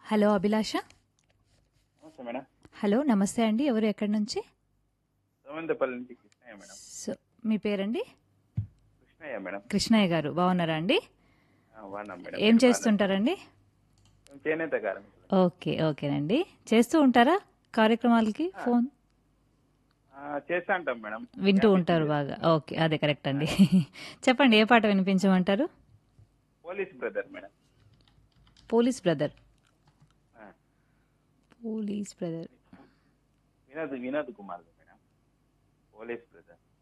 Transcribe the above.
Hello అభిలాష నమస్తే madam hello నమస్తే అండి ఎవరు ఎక్కడి నుంచి సోమందపల్లి నుంచి కృష్ణయ్య మేడం సో మీ పేరండి కృష్ణయ్య మేడం కృష్ణయ్య గారు బాగున్నారా అండి ఆ, బాగున్నాం మేడం ఏం మీరు చేస్తుంటారండి బాగున్నారా? చేనేత కార్మికులు ఓకే ఓకేనండి చేస్తూ ఉంటారా కార్యక్రమాలకి ఫోన్ ఆ, చేస్తా ఉంటాం మేడం వింటూ ఉంటారు బాగా ఓకే అదే కరెక్ట్ అండి చెప్పండి ఏ పాట వినిపించమంటారు police brother madam police brother ఆ, police brother Vinod Vinod Kumar madam police brother